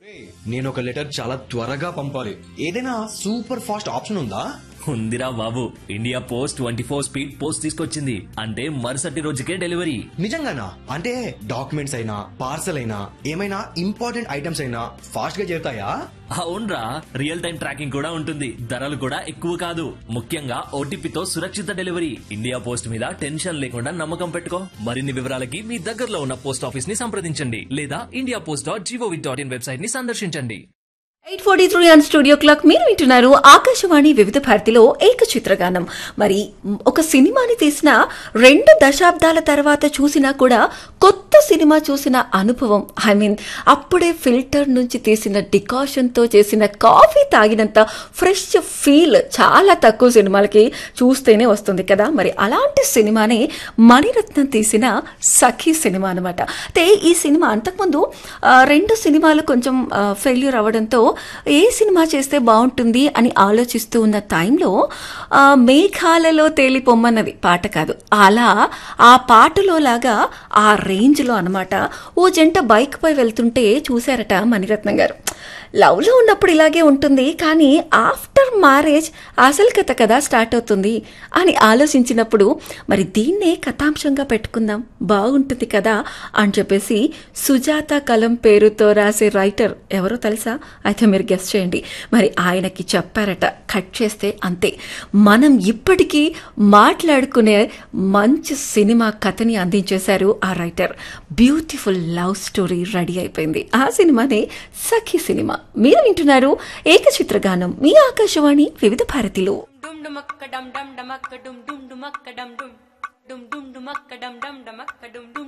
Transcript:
నేను ఒక లెటర్ చాలా త్వరగా పంపాలి ఏదైనా సూపర్ ఫాస్ట్ ఆప్షన్ ఉందా ఉందిరా బాబు India post twenty four speed post తీసుకొచ్చింది అంటే మరుసటి రోజుకే డెలివరీ నిజంగానా అంటే డాక్యుమెంట్స్ అయినా పార్సల్ అయినా ఏమైనా ఇంపార్టెంట్ ఐటమ్స్ అయినా ఫాస్ట్ గా చేరుతాయా అవునరా రియల్ టైం ట్రాకింగ్ కూడా ఉంటుంది ధరలు కూడా ఎక్కువ కాదు ముఖ్యంగా ఓటీపీతో సురక్షిత డెలివరీ ఇండియా పోస్ట్ మీద టెన్షన్ లేకుండా నమ్మకం పెట్టుకో మరిన్ని వివరాలకి మీ దగ్గరలో ఉన్న పోస్ట్ ఆఫీస్ ని సంప్రదించండి లేదా India post dot G O V dot in website ని సందర్శించండి eight forty three on studio clock మీరు వింటున్నారు ఆకాశవాణి వివిధ భారతిలో ఏక చిత్రగానం మరి మ్, ఒక సినిమాని తీసిన రెండు దశాబ్దాల తర్వాత చూసినా కూడా కొత్త సినిమా చూసిన అనుభవం ఐ మీన్ అప్పుడే ఫిల్టర్ నుంచి తీసిన డికాషన్ తో చేసిన కాఫీ తాగినంత ఫ్రెష్ ఫీల్ చాలా తక్కువ సినిమాలకి చూస్తేనే వస్తుంది కదా మరి అలాంటి సినిమానే మణిరత్నం తీసిన సఖీ సినిమా అనమాట అయితే ఈ సినిమా అంతకుముందు ఆ, రెండు సినిమాలు కొంచెం ఫెయిల్యూర్ అవ్వడంతో ఏ సినిమా చేస్తే బాగుంటుంది అని ఆలోచిస్తూ ఉన్న టైంలో ఆ, మేఘాలలో తేలిపొమ్మన్నది పాట కాదు అలా ఆ పాటలో లాగా ఆ రేంజ్లో అనమాట ఓ జంట బైక్ పై వెళ్తుంటే చూశారట మణిరత్నం గారు లవ్లో ఉన్నప్పుడు ఇలాగే ఉంటుంది కానీ ఆఫ్టర్ మ్యారేజ్ అసలు కథ కదా స్టార్ట్ అవుతుంది అని ఆలోచించినప్పుడు మరి దీన్నే కథాంశంగా పెట్టుకుందాం బాగుంటుంది కదా అని చెప్పేసి సుజాత కలం పేరుతో రాసే రైటర్ ఎవరో తెలుసా అయితే మీరు గెస్ట్ చేయండి మరి ఆయనకి చెప్పారట కట్ చేస్తే అంతే మనం ఇప్పటికీ మాట్లాడుకునే మంచి సినిమా కథని అందించేశారు ఆ writer beautiful love story ready అయిపోయింది ఆ సినిమానే సఖీ సినిమా మీరు వింటున్నారు ఏకచిత్రగానం మీ ఆకాశవాణి వివిధ భారతిలో dum dumakka dum dum dumakka dum dum dumakka dum dum dum dum dumakka dum dum dumakka dum dum